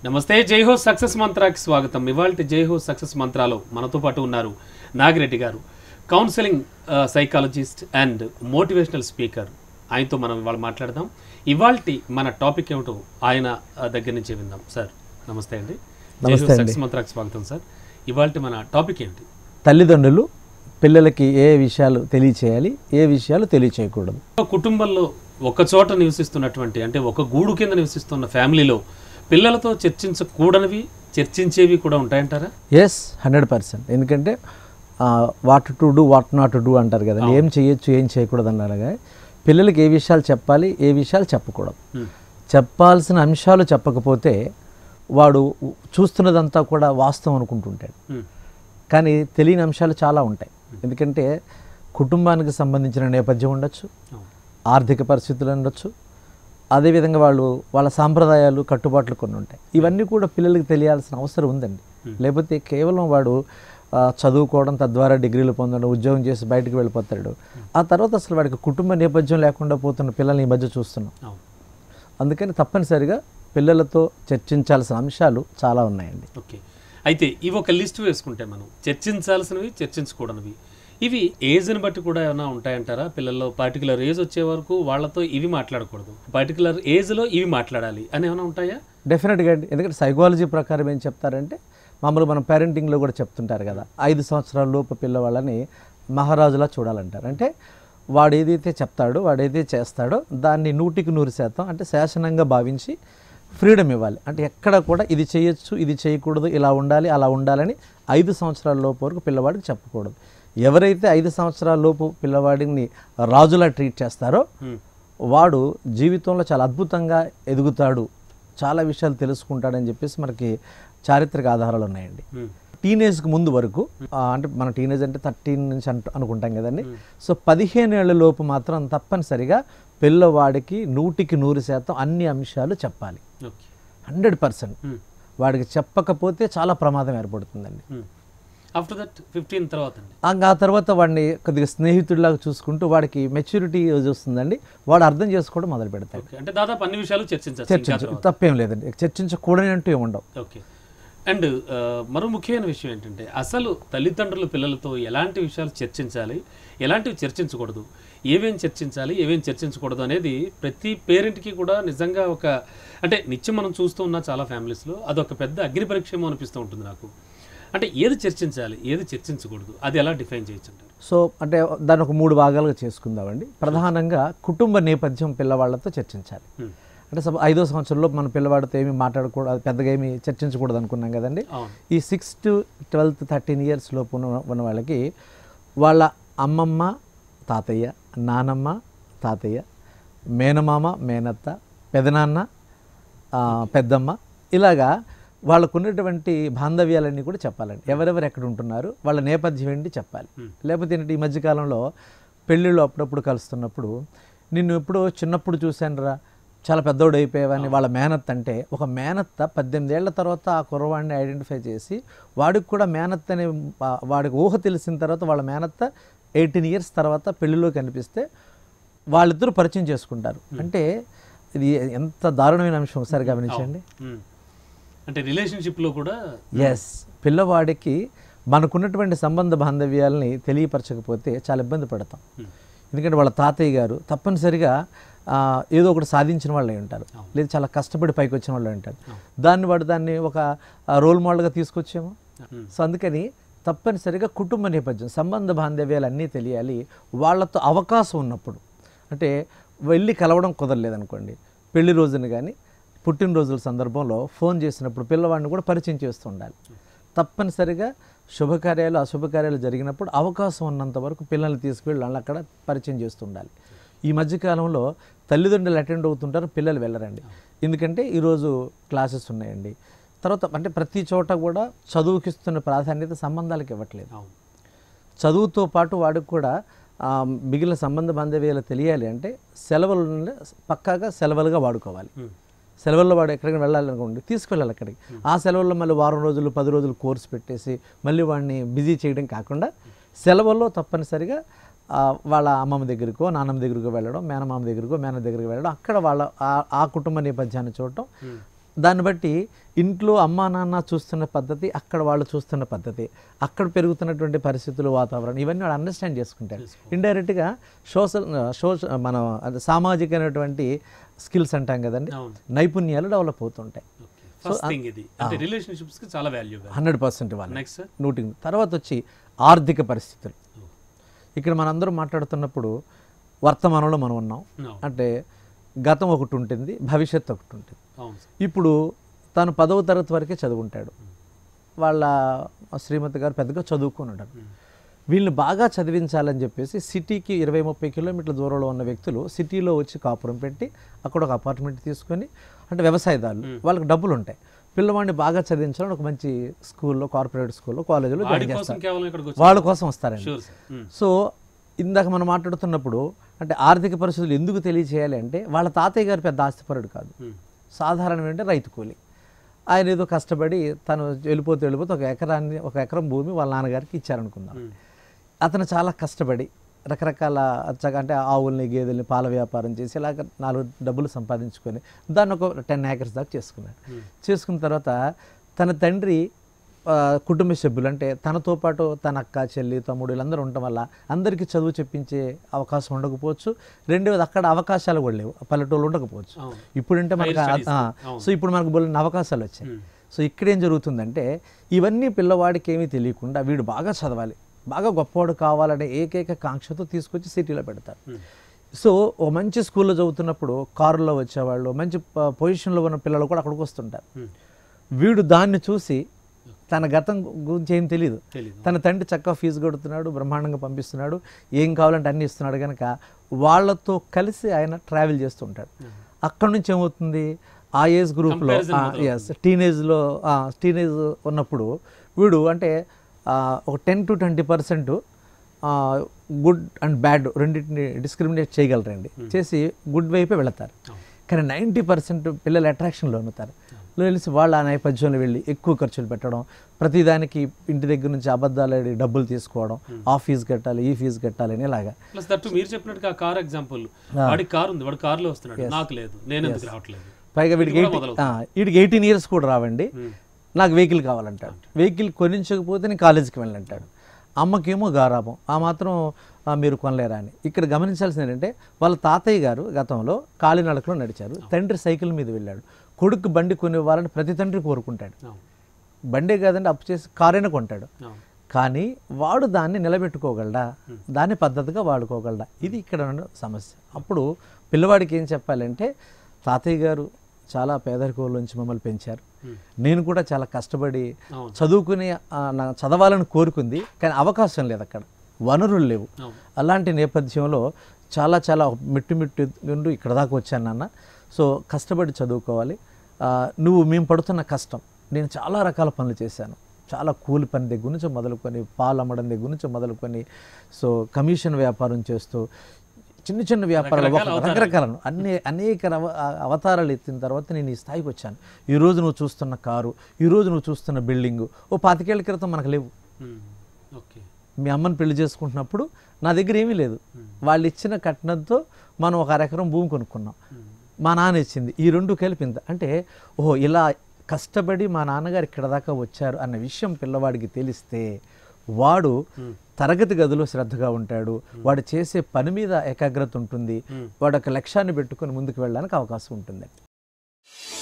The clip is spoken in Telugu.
నమస్తే జై హో సక్సెస్ మంత్రాకి స్వాగతం ఇవాళ జై హో సక్సెస్ మంత్రాలో మనతో పాటు ఉన్నారు నాగిరెడ్డి గారు counselling psychologist and motivational speaker ఆయనతో మనం ఇవాళ మాట్లాడదాం ఇవాళ మన టాపిక్ ఏమిటో ఆయన ఆ, దగ్గర నుంచి విందాం సార్ నమస్తే అండి జై హో నమస్తే అండి. సక్సెస్ మంత్రాకి స్వాగతం సార్ ఇవాళ మన టాపిక్ ఏమిటి తల్లిదండ్రులు పిల్లలకి ఏ విషయాలు తెలియచేయాలి ఏ విషయాలు తెలియచేయకూడదు ఒక కుటుంబంలో ఒక చోట నివసిస్తున్నటువంటి అంటే ఒక గూడు కింద నివసిస్తున్న ఫ్యామిలీలో పిల్లలతో చర్చించకూడనివి చర్చించేవి కూడా ఉంటాయంటారా ఎస్ హండ్రెడ్ పర్సెంట్ ఎందుకంటే what to do what not to do అంటారు కదా ఏం చేయొచ్చు ఏం చేయకూడదు అన్నారుగా పిల్లలకి ఏ విషయాలు చెప్పాలి ఏ విషయాలు చెప్పకూడదు Hmm. చెప్పాల్సిన అంశాలు చెప్పకపోతే వాడు చూస్తున్నదంతా కూడా వాస్తవం అనుకుంటుంటాడు Hmm. కానీ తెలియని అంశాలు చాలా ఉంటాయి ఎందుకంటే కుటుంబానికి సంబంధించిన నేపథ్యం ఉండొచ్చు అవును. ఆర్థిక పరిస్థితులు ఉండొచ్చు అదేవిధంగా వాళ్ళు వాళ్ళ సాంప్రదాయాలు కట్టుబాట్లు కొన్ని ఉంటాయి ఇవన్నీ కూడా పిల్లలకి తెలియాల్సిన అవసరం ఉందండి లేకపోతే కేవలం వాడు ఆ, చదువుకోవడం తద్వారా డిగ్రీలు పొందడం ఉద్యోగం చేసి బయటకు వెళ్ళిపోతాడు ఆ తర్వాత అసలు వాడికి కుటుంబ నేపథ్యం లేకుండా పోతున్న పిల్లల్ని ఈ మధ్య చూస్తున్నాం అవును అందుకని తప్పనిసరిగా పిల్లలతో చర్చించాల్సిన అంశాలు చాలా ఉన్నాయండి ఓకే అయితే ఇవి ఒక లిస్ట్ వేసుకుంటే మనం చర్చించాల్సినవి చర్చించకూడనివి ఇవి ఏజ్ని బట్టి కూడా ఏమైనా ఉంటాయంటారా పిల్లల్లో పర్టికులర్ ఏజ్ వచ్చే వరకు వాళ్ళతో ఇవి మాట్లాడకూడదు పర్టికులర్ ఏజ్లో ఇవి మాట్లాడాలి అని ఏమైనా ఉంటాయా డెఫినెట్గా అండి ఎందుకంటే సైకాలజీ ప్రకారం ఏం చెప్తారంటే మామూలు మనం పేరెంటింగ్లో కూడా చెప్తుంటారు కదా ఐదు సంవత్సరాల లోపు పిల్లవాళ్ళని మహారాజులా చూడాలంటారు అంటే వాడు ఏదైతే చెప్తాడో వాడు ఏదైతే చేస్తాడో దాన్ని నూటికి నూరు శాతం అంటే శాసనంగా భావించి ఫ్రీడమ్ ఇవ్వాలి అంటే ఎక్కడ కూడా ఇది చేయొచ్చు ఇది చేయకూడదు ఇలా ఉండాలి అలా ఉండాలని ఐదు సంవత్సరాల లోపు వరకు పిల్లవాడికి చెప్పకూడదు ఎవరైతే ఐదు సంవత్సరాల లోపు పిల్లవాడిని రాజులా ట్రీట్ చేస్తారో Hmm. వాడు జీవితంలో చాలా అద్భుతంగా ఎదుగుతాడు చాలా విషయాలు తెలుసుకుంటాడని చెప్పేసి మనకి చారిత్రక ఆధారాలు ఉన్నాయండి Hmm. టీనేజ్కి ముందు వరకు ఆ, అంటే మన టీనేజ్ అంటే థర్టీన్ నుంచి అంట అనుకుంటాం కదండి సో పదిహేను ఏళ్ళ లోపు మాత్రం తప్పనిసరిగా పిల్లవాడికి నూటికి నూరు శాతం అన్ని అంశాలు చెప్పాలి ఓకే హండ్రెడ్ పర్సెంట్ Hmm. వాడికి చెప్పకపోతే చాలా ప్రమాదం ఏర్పడుతుందండి ఆఫ్టర్ దట్ ఫిఫ్టీన్ తర్వాత అండి ఆ- ఆ తర్వాత వాడిని కొద్దిగా స్నేహితుడిలాగా చూసుకుంటూ వాడికి మెచ్యూరిటీ వస్తుందండి వాడు అర్థం చేసుకోవడం మొదలు పెడతాడు ఓకే అంటే దాదాపు అన్ని విషయాలు చర్చించచ్చు ఇంకా చర్చించ తప్పేం లేదండి చర్చించకూడని అంటూ ఏమి ఉండవు ఓకే అండ్ ఆ, మరో ముఖ్యమైన విషయం ఏంటంటే అసలు తల్లిదండ్రులు పిల్లలతో ఎలాంటి విషయాలు చర్చించాలి ఎలాంటివి చర్చించకూడదు ఏమేం చర్చించాలి ఏమేం చర్చించకూడదు అనేది ప్రతి పేరెంట్కి కూడా నిజంగా ఒక అంటే నిత్యం మనం చూస్తూ ఉన్న చాలా ఫ్యామిలీస్లో అదొక పెద్ద అగ్ని పరీక్ష ఏమో అనిపిస్తూ ఉంటుంది నాకు అంటే ఏది చర్చించాలి ఏది చర్చించకూడదు అది ఎలా డిఫైన్ చేయొచ్చు అంటారు సో అంటే దాన్ని ఒక మూడు భాగాలుగా చేసుకుందామండి ప్రధానంగా కుటుంబ నేపథ్యం పిల్లవాళ్ళతో చర్చించాలి Hmm. అంటే సపో ఐదో సంవత్సరంలో మన పిల్లవాడితో ఏమి మాట్లాడకూడదు పెద్దగా ఏమి చర్చించకూడదు అనుకున్నాం కదండి అవును ఈ six to twelfth thirteen years లోపు ఉన్న ఉన్న వాళ్ళకి వాళ్ళ అమ్మమ్మ తాతయ్య నానమ్మ తాతయ్య మేనమామ మేనత్త పెదనాన్న ఆ, పెద్దమ్మ ఇలాగా వాళ్ళకు ఉన్నటువంటి బాంధవ్యాలన్నీ కూడా చెప్పాలండి ఎవరెవరు ఎక్కడ ఉంటున్నారు వాళ్ళ నేపథ్యం ఏంటి చెప్పాలి Hmm. లేకపోతే ఏంటంటే ఈ మధ్యకాలంలో పెళ్ళిళ్ళు అప్పుడప్పుడు కలుస్తున్నప్పుడు నిన్ను ఎప్పుడో చిన్నప్పుడు చూశానురా చాలా పెద్దోడు అయిపోయావని వాళ్ళ మేనత్ అంటే ఒక మేనత్త పద్దెనిమిది ఏళ్ల తర్వాత ఆ కుర్రవాడిని ఐడెంటిఫై చేసి వాడికి కూడా మేనత్ అనే వా- వాడికి ఊహ తెలిసిన తర్వాత వాళ్ళ మేనత్త ఎయిటీన్ ఇయర్స్ తర్వాత పెళ్లిలో కనిపిస్తే వాళ్ళిద్దరూ పరిచయం చేసుకుంటారు అంటే ఇది ఎంత దారుణమైన అంశం ఒకసారి గమనించండి Hmm. అంటే రిలేషన్షిప్లో కూడా ఎస్ పిల్లవాడికి మనకున్నటువంటి సంబంధ బాంధవ్యాలని తెలియపరచకపోతే చాలా ఇబ్బంది పడతాం Hmm. ఎందుకంటే వాళ్ళ తాతయ్య గారు తప్పనిసరిగా ఆ, ఏదో ఒకటి సాధించిన వాళ్ళు అయి ఉంటారు లేదా చాలా కష్టపడి పైకి వచ్చిన వాళ్ళు అయి ఉంటారు దాన్ని వాడు దాన్ని ఒక రోల్ మోడల్గా తీసుకొచ్చేమో Hmm. సో అందుకని తప్పనిసరిగా కుటుంబ నేపథ్యం సంబంధ బాంధవ్యాలు అన్నీ తెలియాలి వాళ్ళతో అవకాశం ఉన్నప్పుడు అంటే వెళ్ళి కలవడం కుదరలేదనుకోండి పెళ్లి రోజున కానీ పుట్టినరోజుల సందర్భంలో ఫోన్ చేసినప్పుడు పిల్లవాడిని కూడా పరిచయం చేస్తూ ఉండాలి తప్పనిసరిగా శుభకార్యాలు అశుభకార్యాలు జరిగినప్పుడు అవకాశం ఉన్నంత వరకు పిల్లల్ని తీసుకువెళ్ళి వాళ్ళని అక్కడ పరిచయం చేస్తూ ఉండాలి ఈ మధ్యకాలంలో తల్లిదండ్రులు అటెండ్ అవుతుంటారు పిల్లలు వెళ్ళరండి ఎందుకంటే ఈరోజు క్లాసెస్ ఉన్నాయండి తర్వాత అంటే ప్రతి చోట కూడా చదువుకిస్తున్న ప్రాధాన్యత సంబంధాలకు ఇవ్వట్లేదు అవును చదువుతో పాటు వాడికి కూడా ఆ, మిగిలిన సంబంధ బాంధవ్యాలు తెలియాలి అంటే సెలవులు పక్కాగా సెలవులుగా వాడుకోవాలి Hmm. సెలవుల్లో వాడు ఎక్కడికి వెళ్ళాలనుకోండి తీసుకెళ్ళాలి అక్కడికి ఆ సెలవుల్లో మళ్ళీ వారం రోజులు పది రోజులు కోర్సు పెట్టేసి మళ్ళీ వాడిని బిజీ చేయడం కాకుండా సెలవుల్లో తప్పనిసరిగా ఆ, వాళ్ళ అమ్మమ్మ దగ్గరికో నాన్నమ్మ దగ్గరికో వెళ్ళడం మేనమామ దగ్గరికో మేన దగ్గరికి వెళ్ళడం అక్కడ వాళ్ళ ఆ- ఆ కుటుంబ నేపథ్యాన్ని చూడటం దాన్ని బట్టి ఇంట్లో అమ్మా నాన్న చూస్తున్న పద్ధతి అక్కడ వాళ్ళు చూస్తున్న పద్ధతి అక్కడ పెరుగుతున్నటువంటి పరిస్థితులు వాతావరణం ఇవన్నీ వాళ్ళు అండర్స్టాండ్ చేసుకుంటారు ఇండైరెక్ట్గా సోషల్ సోషల్ మన అదే సామాజికమైనటువంటి స్కిల్స్ అంటాం కదండి అవును నైపుణ్యాలు డెవలప్ అవుతుంటాయి ఫస్ట్ థింగ్ ఇది అంటే రిలేషన్షిప్స్ కి చాలా వాల్యూ హండ్రెడ్ పర్సెంట్ ఇవ్వాలి నెక్స్ట్ సార్ నూటికి తర్వాత వచ్చి ఆర్థిక పరిస్థితులు ఇక్కడ మనందరం మాట్లాడుతున్నప్పుడు వర్తమానంలో మనం ఉన్నాం అంటే గతం ఒకటి ఉంటుంది భవిష్యత్తు ఒకటి ఉంటుంది అవును సార్ ఇప్పుడు తను పదవ తరగతి వరకే చదువుకుంటాడు వాళ్ళ శ్రీమతి గారు పెద్దగా చదువుకుని ఉంటారు వీళ్ళని బాగా చదివించాలని చెప్పేసి సిటీకి ఇరవై ముప్పై కిలోమీటర్ల దూరంలో ఉన్న వ్యక్తులు సిటీలో వచ్చి కాపురం పెట్టి అక్కడ ఒక అపార్ట్మెంట్ తీసుకొని అంటే వ్యవసాయదారులు వాళ్ళకి డబ్బులు ఉంటాయి పిల్లవాడిని బాగా చదివించాలని ఒక మంచి స్కూల్లో కార్పొరేట్ స్కూల్లో కాలేజీలో జాయిన్ వాడి కోసం చేస్తారు కేవలం ఇక్కడికి వచ్చి వాళ్ళ కోసం వస్తారండి షూర్ సార్ సో ఇందాక మనం మాట్లాడుతున్నప్పుడు అంటే ఆర్థిక పరిస్థితులు ఎందుకు తెలియచేయాలి అంటే వాళ్ళ తాతయ్య గారు పెద్ద ఆస్తిపరుడు కాదు సాధారణం అంటే రైతు కూలి ఆయన ఏదో కష్టపడి తను వెళ్ళిపోతూ వెళ్ళిపోతే ఒక ఎకరాన్ని ఒక ఎకరం భూమి వాళ్ళ నాన్నగారికి ఇచ్చారనుకుందాం అతను చాలా కష్టపడి రకరకాల చక్కగా అంటే ఆవుల్ని గేదెల్ని పాల వ్యాపారం చేసి ఇలాగ నాలుగు డబ్బులు సంపాదించుకొని దాన్ని ఒక టెన్ ఏకర్స్ దాకా చేసుకున్నాడు చేసుకున్న తర్వాత తన తండ్రి ఆ, కుటుంబ సభ్యులు అంటే తనతో పాటు తన అక్క చెల్లి తమ్ముడు వీళ్ళందరూ ఉండటం వల్ల అందరికీ చదువు చెప్పించే అవకాశం ఉండకపోవచ్చు రెండవది అక్కడ అవకాశాలు కూడా లేవు పల్లెటూళ్ళు ఉండకపోవచ్చు అవును ఇప్పుడంటే మనకు Higher studies, ఆ, అవును. సో ఇప్పుడు మనకు బోలిన అవకాశాలు వచ్చాయి Hmm. సో ఇక్కడ ఏం జరుగుతుందంటే ఇవన్నీ పిల్లవాడికి ఏమీ తెలియకుండా వీడు బాగా చదవాలి బాగా గొప్పవాడు కావాలనే ఏకైక కాంక్షతో తీసుకొచ్చి సిటీలో పెడతారు Hmm. సో ఓ మంచి స్కూల్లో చదువుతున్నప్పుడు కారులో వచ్చేవాళ్ళు మంచి ప- పొజిషన్లో ఉన్న పిల్లలు కూడా అక్కడికి వస్తుంటారు Hmm. వీడు దాన్ని చూసి తన గతం గురించి ఏం తెలియదు తెలీదు తన తండ్రి చక్కగా ఫీజు కడుతున్నాడు బ్రహ్మాండంగా పంపిస్తున్నాడు ఏం కావాలంటే అన్ని ఇస్తున్నాడు కనుక వాళ్ళతో కలిసి ఆయన ట్రావెల్ చేస్తుంటాడు అక్కడ నుంచి ఏమవుతుంది ఆ ఏజ్ గ్రూప్లో Comparison ఎస్ టీనేజ్లో టీనేజ్ ఉన్నప్పుడు వీడు అంటే ఆ, ఒక ten to twenty percent good and bad రెండింటిని డిస్క్రిమినేట్ చేయగలరండి చేసి గుడ్ వైపే వెళతారు అవును. కానీ నైంటీ పర్సెంట్ పిల్లలు అట్రాక్షన్లో అవుతారు తెలిసి వాళ్ళ ఆ నేపథ్యంలో వెళ్ళి ఎక్కువ ఖర్చులు పెట్టడం ప్రతిదానికి ఇంటి దగ్గర నుంచి అబద్ధాలు ఆడి డబ్బులు తీసుకోవడం ఆ ఫీజు కట్టాలి ఈ ఫీజు కట్టాలి అని ఇలాగా ప్లస్ దట్టు మీరు చెప్పినట్టుగా ఆ కార్ ఎగ్జాంపుల్ వాడికి కార్ ఉంది వాడు కార్లో వస్తున్నాడు నాకు లేదు నేను ఎందుకు రావట్లేదు పైగా వీడికి ఇది కూడా ఎయిటీ మొదలవుతుంది. వీడికి ఎయిటీన్ ఇయర్స్ కూడా రావండి Hmm. నాకు వెహికల్ కావాలంటాడు వెహికల్ కొనించకపోతే నేను కాలేజీకి వెళ్ళంటాడు అమ్మకేమో గారాబం ఆ మాత్రం ఆ, మీరు కొనలేరా అని ఇక్కడ గమనించాల్సింది ఏంటంటే వాళ్ళ తాతయ్య గారు గతంలో కాలినడకలో నడిచారు తండ్రి సైకిల్ మీద వెళ్ళాడు కొడుకు బండి కొనివ్వాలని ప్రతి తండ్రి కోరుకుంటాడు అవును బండే కాదండి అప్పు చేసి కారైనా కొంటాడు అవును కానీ వాడు దాన్ని నిలబెట్టుకోగలడా దాన్ని పద్ధతిగా వాడుకోగలడా ఇది ఇక్కడ ఉన్న సమస్య అప్పుడు పిల్లవాడికి ఏం చెప్పాలంటే తాతయ్య గారు చాలా పేదరికంలో నుంచి మమ్మల్ని పెంచారు Hmm. నేను కూడా చాలా కష్టపడి అవును చదువుకుని ఆ, నా చదవాలని కోరుకుంది కానీ అవకాశం లేదు అక్కడ వనరులు లేవు అవును అలాంటి నేపథ్యంలో చాలా చాలా మెట్టు మెట్టు నుండి ఇక్కడ దాకా వచ్చాను నాన్న సో కష్టపడి చదువుకోవాలి ఆ, నువ్వు మేము పడుతున్న కష్టం నేను చాలా రకాల పనులు చేశాను చాలా కూలి పని దగ్గర నుంచి మొదలుకొని పాలు అమ్మడం దగ్గర నుంచి మొదలుకొని సో కమిషన్ వ్యాపారం చేస్తూ చిన్న చిన్న వ్యాపారాలు రకరకాల ఒక- రకరకాల అన్ని అనేక రవ- ఆ అవతారాలు ఎత్తిన తర్వాత నేను ఈ స్థాయికి వచ్చాను ఈ రోజు నువ్వు చూస్తున్న కారు ఈ రోజు నువ్వు చూస్తున్న బిల్డింగు ఓ పాతికేళ్ల క్రితం మనకు లేవు ఉమ్. ఓకే మీ అమ్మని పెళ్లి చేసుకుంటున్నప్పుడు నా దగ్గర ఏమీ లేదు వాళ్ళు ఇచ్చిన కట్నంతో మనం ఒక అరెకరం భూమి కొనుక్కున్నాం మా నాన్న ఇచ్చింది ఈ రెండు కలిపి ఇంత అంటే ఓహో ఇలా కష్టపడి మా నాన్నగారు ఇక్కడ దాకా వచ్చారు అన్న విషయం పిల్లవాడికి తెలిస్తే వాడు తరగతి గదిలో శ్రద్ధగా ఉంటాడు వాడు చేసే పని మీద ఏకాగ్రత ఉంటుంది వాడు ఒక లక్ష్యాన్ని పెట్టుకొని ముందుకు వెళ్ళడానికి అవకాశం ఉంటుంది